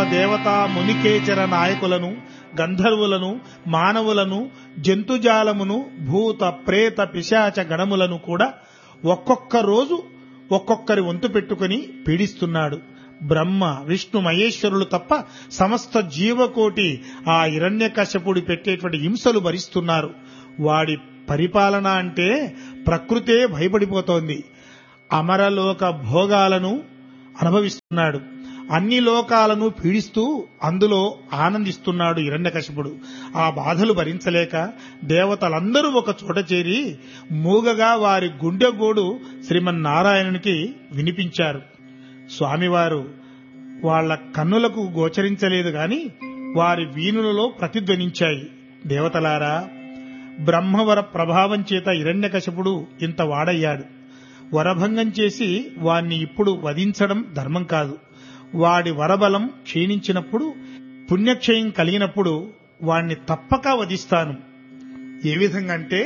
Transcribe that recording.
దేవతా మునికేచర నాయకులను గంధర్వులను మానవులను జంతుజాలమును భూత ప్రేత పిశాచ గణములను కూడా ఒక్కొక్క రోజు ఒక్కొక్కరి వంతు పెట్టుకుని పీడిస్తున్నాడు బ్రహ్మ విష్ణు మహేశ్వరులు తప్ప సమస్త జీవకోటి ఆ హిరణ్యకశ్యపుడి పెట్టేటువంటి హింసలు భరిస్తున్నారు వాడి పరిపాలన అంటే ప్రకృతే భయపడిపోతోంది అమరలోక భోగాలను అనుభవిస్తున్నాడు అన్ని లోకాలను పీడిస్తూ అందులో ఆనందిస్తున్నాడు హిరణ్యకశిపుడు ఆ బాధలు భరించలేక దేవతలందరూ ఒక చోట చేరి మూగగా వారి గుండెగోడు శ్రీమన్నారాయణునికి వినిపించారు స్వామివారు వాళ్ళ కన్నులకు గోచరించలేదు గాని వారి వీణులలో ప్రతిధ్వనించాయి దేవతలారా బ్రహ్మవర ప్రభావం చేత హిరణ్యకశపుడు ఇంత వాడయ్యాడు వరభంగం చేసి వాణ్ణి ఇప్పుడు వధించడం ధర్మం కాదు వాడి వరబలం క్షీణించినప్పుడు పుణ్యక్షయం కలిగినప్పుడు వాణ్ణి తప్పక వధిస్తాను ఏ విధంగా అంటే